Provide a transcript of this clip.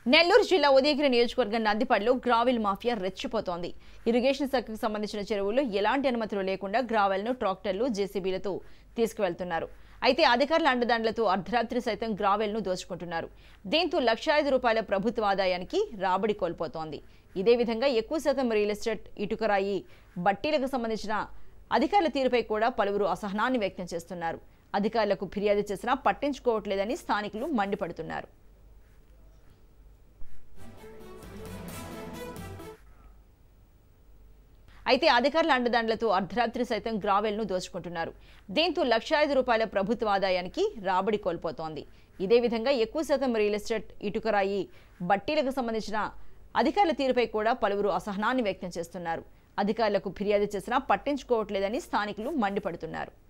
నెల్లూరు జిల్లా ఉదయగిరి నియోజకవర్గం నందిపడిలో గ్రావెల్ మాఫియా రెచ్చిపోతోంది ఇరిగేషన్ శాఖకు సంబంధించిన చెరువుల్లో ఎలాంటి అనుమతులు లేకుండా గ్రావెల్ను ట్రాక్టర్లు జేసీబీలతో తీసుకువెళ్తున్నారు అయితే అధికారుల అండదండలతో అర్ధరాత్రి సైతం గ్రావెల్ను దోచుకుంటున్నారు దీంతో లక్ష ఐదు రూపాయల ప్రభుత్వ ఆదాయానికి రాబడి కోల్పోతోంది ఇదే విధంగా ఎక్కువ శాతం రియల్ ఎస్టేట్ ఇటుకరాయి బట్టీలకు సంబంధించిన అధికారుల తీరుపై కూడా పలువురు అసహనాన్ని వ్యక్తం చేస్తున్నారు అధికారులకు ఫిర్యాదు చేసినా పట్టించుకోవట్లేదని స్థానికులు మండిపడుతున్నారు అయితే అధికారుల అండదండలతో అర్ధరాత్రి సైతం గ్రావెల్ను దోచుకుంటున్నారు దీంతో లక్ష ఐదు రూపాయల ప్రభుత్వ ఆదాయానికి రాబడి కోల్పోతోంది ఇదే విధంగా ఎక్కువ శాతం రియల్ ఎస్టేట్ ఇటుకరాయి బట్టీలకు సంబంధించిన అధికారుల తీరుపై కూడా పలువురు అసహనాన్ని వ్యక్తం చేస్తున్నారు అధికారులకు ఫిర్యాదు చేసినా పట్టించుకోవట్లేదని స్థానికులు మండిపడుతున్నారు